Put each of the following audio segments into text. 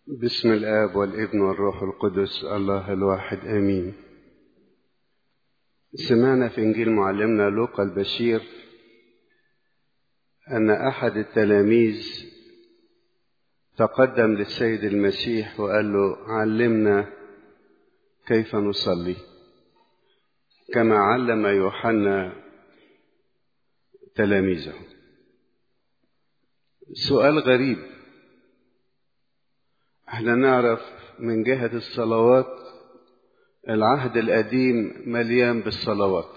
بسم الآب والابن والروح القدس الله الواحد آمين سمعنا في إنجيل معلمنا لوقا البشير أن أحد التلاميذ تقدم للسيد المسيح وقال له علمنا كيف نصلي كما علم يوحنا تلاميذه سؤال غريب احنا نعرف من جهة الصلوات العهد القديم مليان بالصلوات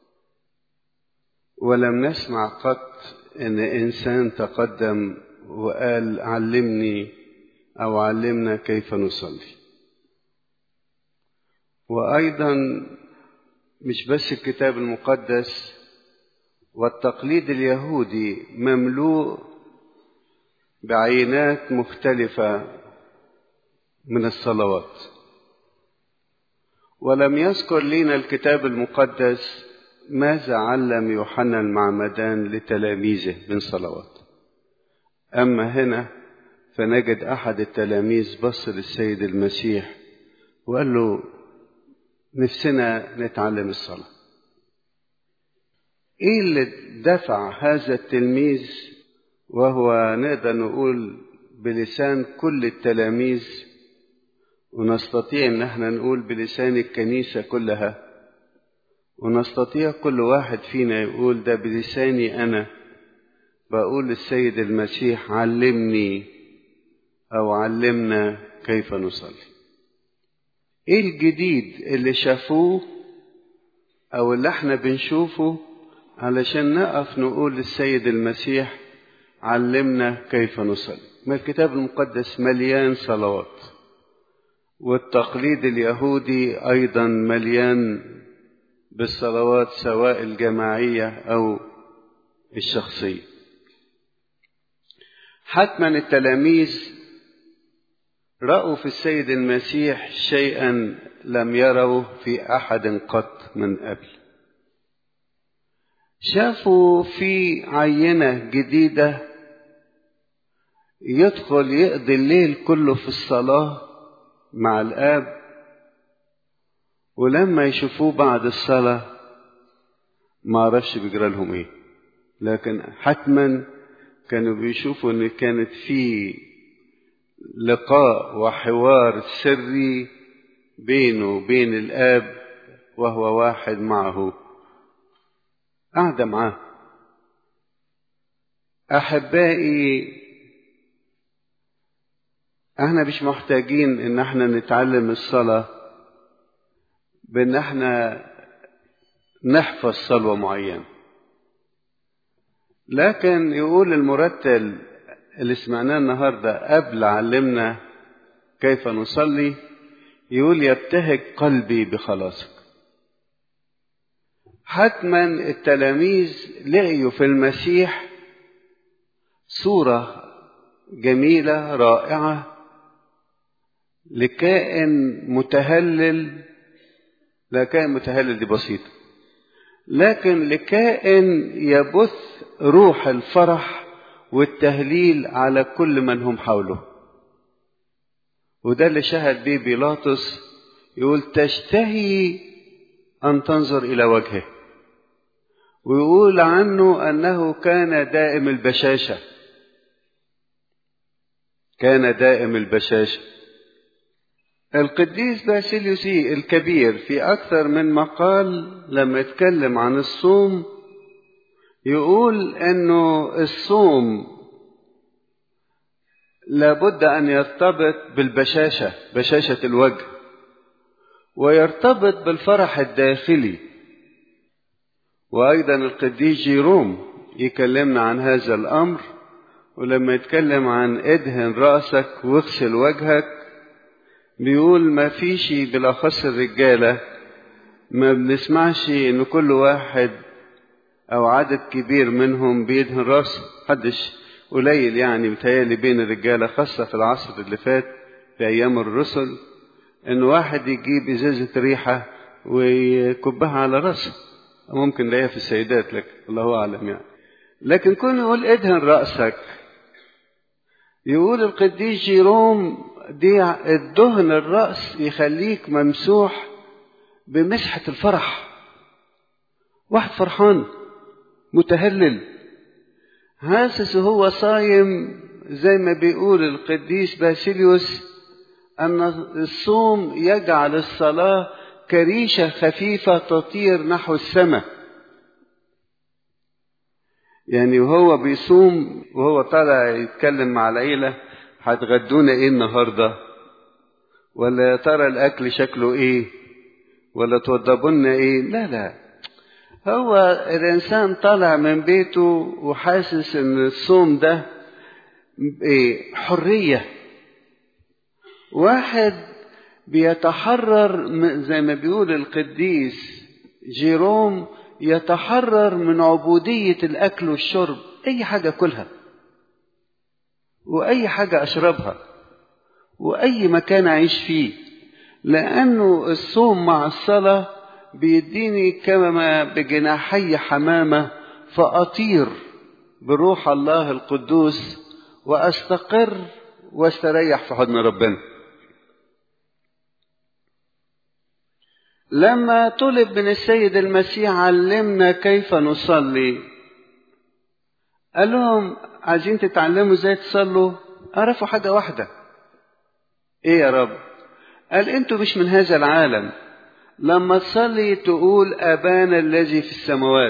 ولم نسمع قط ان انسان تقدم وقال علمني او علمنا كيف نصلي وايضا مش بس الكتاب المقدس والتقليد اليهودي مملوء بعينات مختلفه من الصلوات ولم يذكر لنا الكتاب المقدس ماذا علم يوحنا المعمدان لتلاميذه من صلوات اما هنا فنجد احد التلاميذ بص للسيد المسيح وقال له نفسنا نتعلم الصلاه ايه اللي دفع هذا التلميذ وهو نقدر نقول بلسان كل التلاميذ ونستطيع ان احنا نقول بلسان الكنيسة كلها ونستطيع كل واحد فينا يقول ده بلساني انا بقول للسيد المسيح علمني او علمنا كيف نصلي ايه الجديد اللي شافوه او اللي احنا بنشوفه علشان نقف نقول للسيد المسيح علمنا كيف نصلي ما الكتاب المقدس مليان صلوات والتقليد اليهودي ايضا مليان بالصلوات سواء الجماعيه او الشخصيه حتما التلاميذ راوا في السيد المسيح شيئا لم يروه في احد قط من قبل شافوا في عينه جديده يدخل يقضي الليل كله في الصلاه مع الآب ولما يشوفوه بعد الصلاة ما عرفش بيجرى لهم ايه لكن حتما كانوا بيشوفوا ان كانت في لقاء وحوار سري بينه وبين الآب وهو واحد معه قاعدة معاه أحبائي احنا مش محتاجين ان احنا نتعلم الصلاة بان احنا نحفظ صلوة معينة لكن يقول المرتل اللي سمعناه النهاردة قبل علمنا كيف نصلي يقول يبتهج قلبي بخلاصك حتما التلاميذ لقيوا في المسيح صورة جميلة رائعة لكائن متهلل لا كائن متهلل دي بسيطة لكن لكائن يبث روح الفرح والتهليل على كل من هم حوله وده اللي شهد به بيلاطس يقول تشتهي أن تنظر إلى وجهه ويقول عنه أنه كان دائم البشاشة كان دائم البشاشه القديس باسيليوسي الكبير في أكثر من مقال لما يتكلم عن الصوم يقول أنه الصوم لابد أن يرتبط بالبشاشة بشاشة الوجه ويرتبط بالفرح الداخلي وأيضا القديس جيروم يكلمنا عن هذا الأمر ولما يتكلم عن ادهن رأسك واغسل وجهك بيقول ما فيش بالاخص الرجاله ما بنسمعش ان كل واحد او عدد كبير منهم بيدهن راسه محدش قليل يعني بيتهيألي بين الرجاله خاصه في العصر اللي فات في ايام الرسل ان واحد يجيب ازازه ريحه ويكبها على راسه ممكن نلاقيها في السيدات لكن الله اعلم يعني لكن كون يقول ادهن راسك يقول القديس جيروم دي الدهن الرأس يخليك ممسوح بمسحة الفرح واحد فرحان متهلل حاسس هو صايم زي ما بيقول القديس باسيليوس أن الصوم يجعل الصلاة كريشة خفيفة تطير نحو السماء يعني وهو بيصوم وهو طالع يتكلم مع العيلة هتغدونا ايه النهاردة ولا يا ترى الأكل شكله ايه ولا توضبونا ايه لا لا هو الإنسان طالع من بيته وحاسس إن الصوم ده إيه حرية واحد بيتحرر زي ما بيقول القديس جيروم يتحرر من عبودية الأكل والشرب أي حاجة كلها وأي حاجة أشربها وأي مكان أعيش فيه لأنه الصوم مع الصلاة بيديني كما بجناحي حمامة فأطير بروح الله القدوس وأستقر واستريح في حضن ربنا لما طلب من السيد المسيح علمنا كيف نصلي قال لهم عايزين تتعلموا ازاي تصلوا عرفوا حاجة واحدة ايه يا رب قال انتوا مش من هذا العالم لما تصلي تقول ابانا الذي في السماوات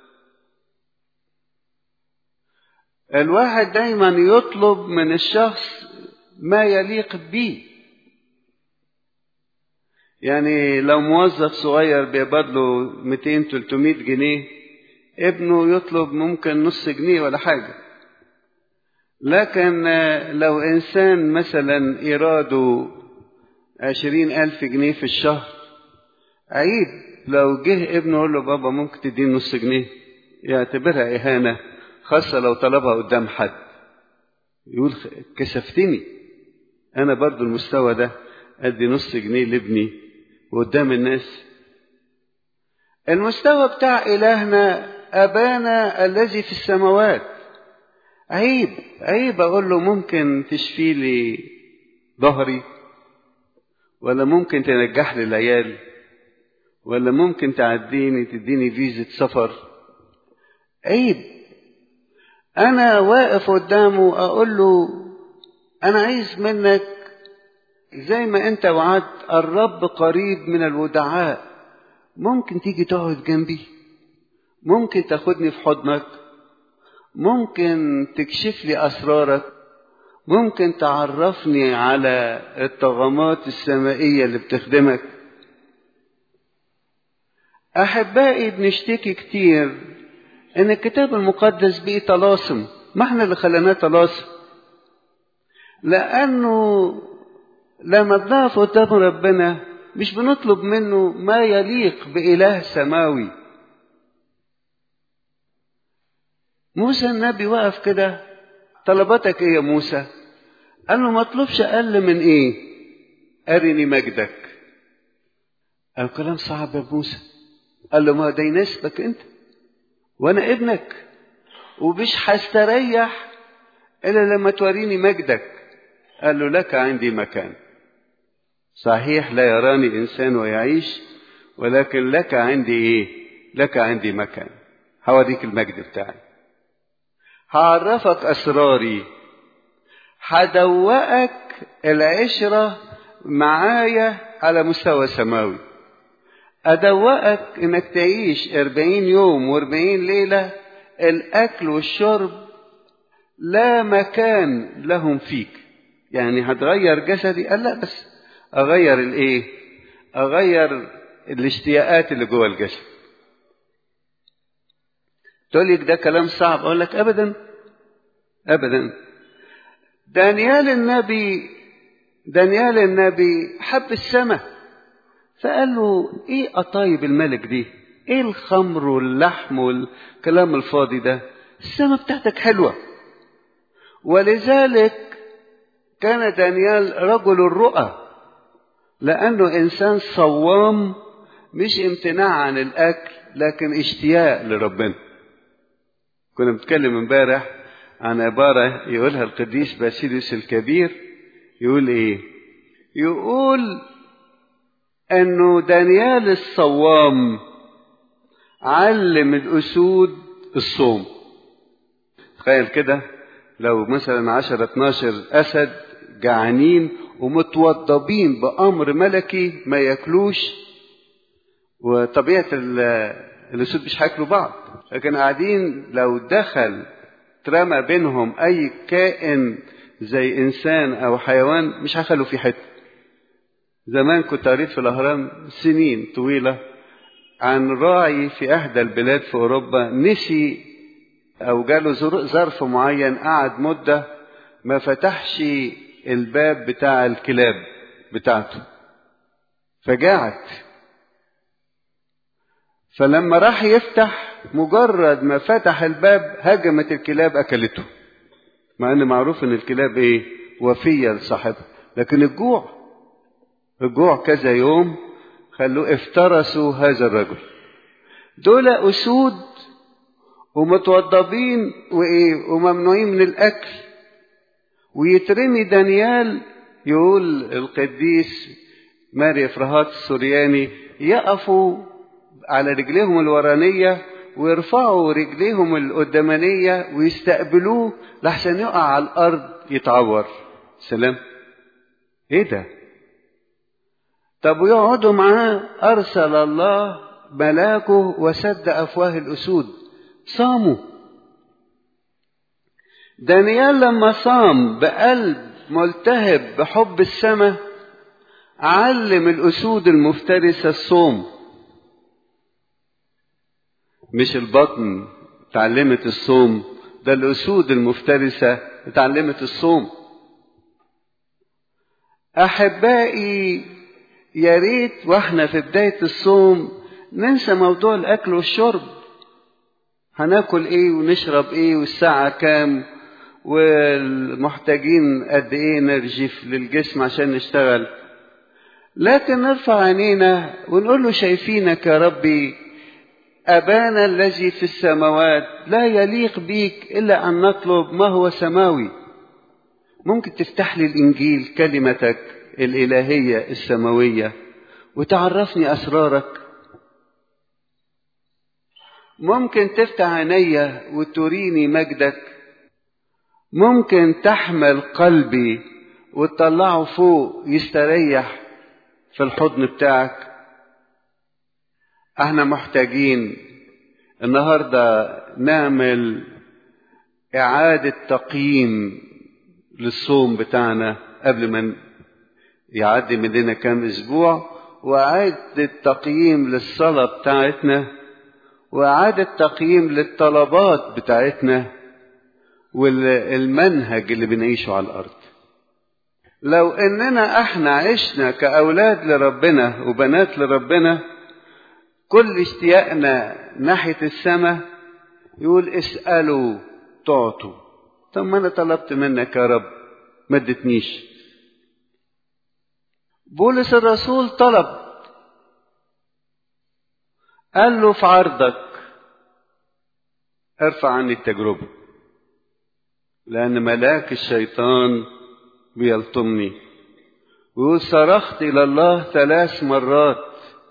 الواحد دايما يطلب من الشخص ما يليق به يعني لو موظف صغير بيقبض له 200 300 جنيه ابنه يطلب ممكن نص جنيه ولا حاجة لكن لو إنسان مثلا إيراده عشرين ألف جنيه في الشهر عيب لو جه ابنه يقول له بابا ممكن تديني نص جنيه يعتبرها إهانة خاصة لو طلبها قدام حد يقول كسفتني أنا برضو المستوى ده أدي نص جنيه لابني وقدام الناس المستوى بتاع إلهنا أبانا الذي في السماوات عيب عيب أقول له ممكن تشفي لي ظهري ولا ممكن تنجح لي العيال ولا ممكن تعديني تديني فيزة سفر عيب أنا واقف قدامه أقول له أنا عايز منك زي ما أنت وعدت الرب قريب من الودعاء ممكن تيجي تقعد جنبي ممكن تاخدني في حضنك ممكن تكشف لي أسرارك ممكن تعرفني على الطغمات السمائية اللي بتخدمك أحبائي بنشتكي كتير إن الكتاب المقدس بيه طلاسم ما احنا اللي خليناه طلاسم لأنه لما بنقف قدام ربنا مش بنطلب منه ما يليق بإله سماوي موسى النبي وقف كده طلباتك ايه يا موسى قال له ما اطلبش اقل من ايه ارني مجدك قال كلام صعب يا موسى قال له ما ده يناسبك انت وانا ابنك ومش هستريح الا لما توريني مجدك قال له لك عندي مكان صحيح لا يراني انسان ويعيش ولكن لك عندي ايه لك عندي مكان هوريك المجد بتاعي هعرفك اسراري هدوقك العشرة معايا على مستوى سماوي أدوقك إنك تعيش أربعين يوم وأربعين ليلة الأكل والشرب لا مكان لهم فيك يعني هتغير جسدي قال لا بس أغير الإيه أغير الاشتياقات اللي جوه الجسد تقول لي ده كلام صعب أقول لك أبدا أبدا دانيال النبي دانيال النبي حب السماء فقال له ايه قطايب الملك دي ايه الخمر واللحم والكلام الفاضي ده السماء بتاعتك حلوة ولذلك كان دانيال رجل الرؤى لأنه إنسان صوام مش امتناع عن الأكل لكن اشتياق لربنا كنا بنتكلم امبارح عن عبارة يقولها القديس باسيليوس الكبير يقول ايه يقول انه دانيال الصوام علم الاسود الصوم تخيل كده لو مثلا عشرة اتناشر اسد جعانين ومتوضبين بامر ملكي ما ياكلوش وطبيعه الاسود مش هياكلوا بعض لكن قاعدين لو دخل ترمى بينهم اي كائن زي انسان او حيوان مش هيخلوا في حته زمان كنت قريت في الاهرام سنين طويله عن راعي في احدى البلاد في اوروبا نسي او جاله ظرف معين قعد مده ما فتحش الباب بتاع الكلاب بتاعته فجاعت فلما راح يفتح مجرد ما فتح الباب هجمت الكلاب اكلته مع ان معروف ان الكلاب ايه وفيه لصاحبها لكن الجوع الجوع كذا يوم خلوه افترسوا هذا الرجل دول اسود ومتوضبين وايه وممنوعين من الاكل ويترمي دانيال يقول القديس ماري افراهات السورياني يقفوا على رجليهم الورانيه ويرفعوا رجليهم القدامانيه ويستقبلوه لحسن يقع على الارض يتعور سلام ايه ده طب ويقعدوا معاه ارسل الله ملاكه وسد افواه الاسود صاموا دانيال لما صام بقلب ملتهب بحب السماء علم الاسود المفترسه الصوم مش البطن اتعلمت الصوم ده الاسود المفترسه اتعلمت الصوم احبائي يا ريت واحنا في بدايه الصوم ننسى موضوع الاكل والشرب هناكل ايه ونشرب ايه والساعه كام والمحتاجين قد ايه نرجف للجسم عشان نشتغل لكن نرفع عينينا ونقول له شايفينك يا ربي أبانا الذي في السماوات لا يليق بيك إلا أن نطلب ما هو سماوي ممكن تفتح لي الإنجيل كلمتك الإلهية السماوية وتعرفني أسرارك ممكن تفتح عيني وتريني مجدك ممكن تحمل قلبي وتطلعه فوق يستريح في الحضن بتاعك احنا محتاجين النهارده نعمل اعاده تقييم للصوم بتاعنا قبل ما يعدي مننا كام اسبوع واعاده تقييم للصلاه بتاعتنا واعاده تقييم للطلبات بتاعتنا والمنهج اللي بنعيشه على الارض لو اننا احنا عشنا كاولاد لربنا وبنات لربنا كل اشتياقنا ناحيه السماء يقول اسالوا تعطوا طب ما انا طلبت منك يا رب ما ادتنيش بولس الرسول طلب قال له في عرضك ارفع عني التجربه لان ملاك الشيطان بيلطمني ويقول صرخت الى الله ثلاث مرات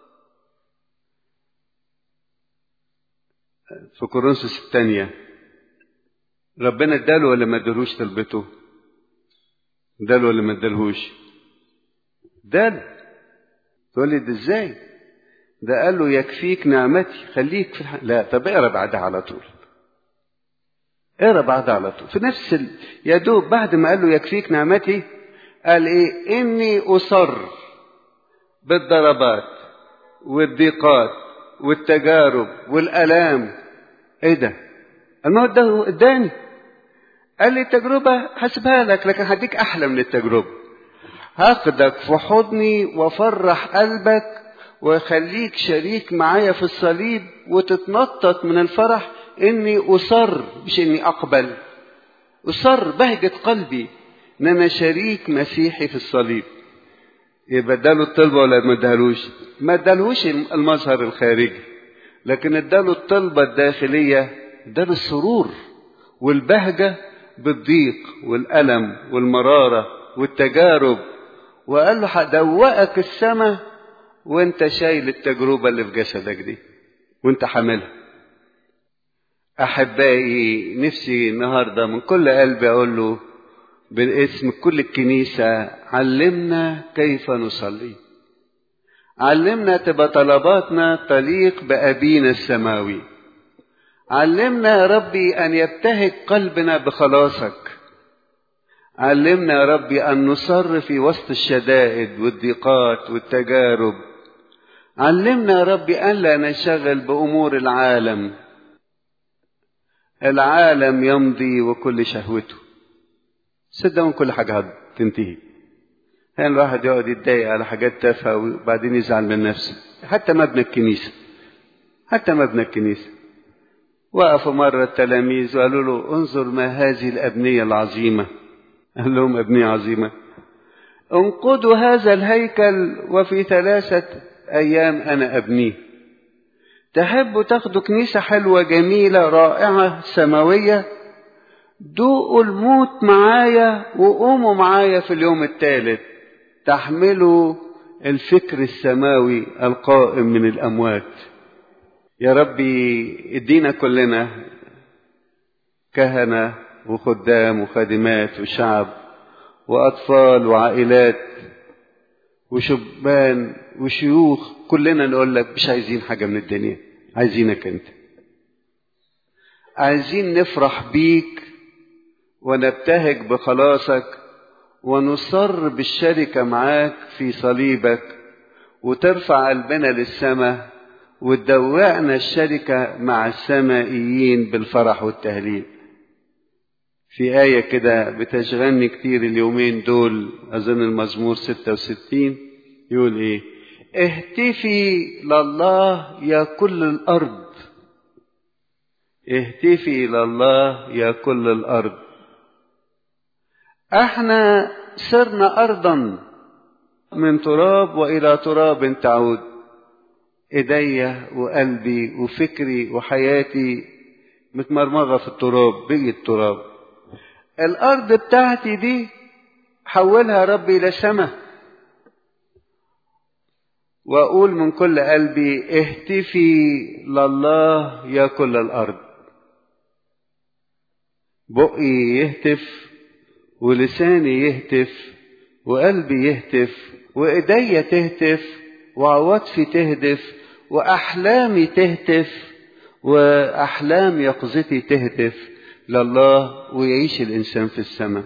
في كورنثوس الثانيه ربنا اداله ولا ما ادالوش طلبته اداله ولا ما ادالهوش اداله تقول لي ده ازاي ده قال له يكفيك نعمتي خليك في الح... لا طب اقرا بعدها على طول اقرا بعدها على طول في نفس ال... يا دوب بعد ما قال له يكفيك نعمتي قال ايه اني اصر بالضربات والضيقات والتجارب والالام ايه ده الموت ده اداني قال لي التجربه هسيبها لك لكن هديك احلى من التجربه هاخدك في حضني وافرح قلبك واخليك شريك معايا في الصليب وتتنطط من الفرح اني اصر مش اني اقبل اصر بهجة قلبي ان انا شريك مسيحي في الصليب يبقى اداله الطلبة ولا ما ادالوش ما ادالهوش المظهر الخارجي لكن اداله الطلبة الداخلية اداله السرور والبهجة بالضيق والألم والمرارة والتجارب وقال له هدوقك السماء وانت شايل التجربة اللي في جسدك دي وانت حاملها أحبائي نفسي النهاردة من كل قلبي أقول له بالاسم كل الكنيسة علمنا كيف نصلي علمنا تبقى طلباتنا تليق بأبينا السماوي علمنا يا ربي أن يبتهج قلبنا بخلاصك علمنا يا ربي أن نصر في وسط الشدائد والضيقات والتجارب علمنا يا ربي أن لا ننشغل بأمور العالم العالم يمضي وكل شهوته صدقوا كل حاجة هتنتهي يعني الواحد يقعد يتضايق على حاجات تافهة وبعدين يزعل من نفسه حتى مبنى الكنيسة حتى مبنى الكنيسة وقفوا مرة التلاميذ وقالوا له انظر ما هذه الأبنية العظيمة قال لهم أبنية عظيمة انقضوا هذا الهيكل وفي ثلاثة أيام أنا أبنيه تحبوا تاخدوا كنيسة حلوة جميلة رائعة سماوية دوقوا الموت معايا وقوموا معايا في اليوم الثالث تحملوا الفكر السماوي القائم من الأموات يا ربي ادينا كلنا كهنة وخدام وخادمات وشعب وأطفال وعائلات وشبان وشيوخ كلنا نقول لك مش عايزين حاجة من الدنيا عايزينك أنت عايزين نفرح بيك ونبتهج بخلاصك ونصر بالشركة معاك في صليبك وترفع قلبنا للسماء وتدوعنا الشركة مع السمائيين بالفرح والتهليل في آية كده بتشغلني كتير اليومين دول أظن المزمور 66 يقول إيه اهتفي لله يا كل الأرض اهتفي لله يا كل الأرض احنا صرنا أرضا من تراب وإلى تراب تعود ايديا وقلبي وفكري وحياتي متمرمغة في التراب بقي التراب الأرض بتاعتي دي حولها ربي إلى سماء وأقول من كل قلبي اهتفي لله يا كل الأرض بقي يهتف ولساني يهتف وقلبي يهتف وإيديا تهتف وعواطفي تهدف وأحلامي تهتف وأحلام يقظتي تهتف لله ويعيش الإنسان في السماء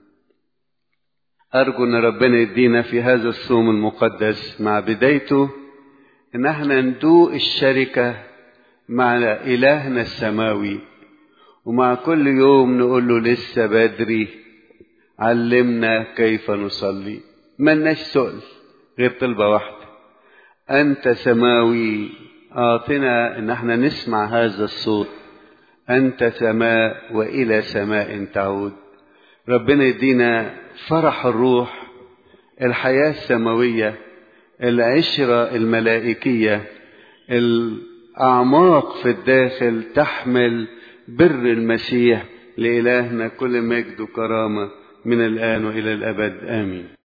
أرجو أن ربنا يدينا في هذا الصوم المقدس مع بدايته إن احنا ندوق الشركة مع إلهنا السماوي ومع كل يوم نقول له لسه بدري علمنا كيف نصلي ملناش سؤل غير طلبة واحدة أنت سماوي أعطنا إن احنا نسمع هذا الصوت أنت سماء وإلى سماء تعود ربنا يدينا فرح الروح الحياة السماوية العشرة الملائكية الأعماق في الداخل تحمل بر المسيح لإلهنا كل مجد وكرامة من الآن وإلى الأبد آمين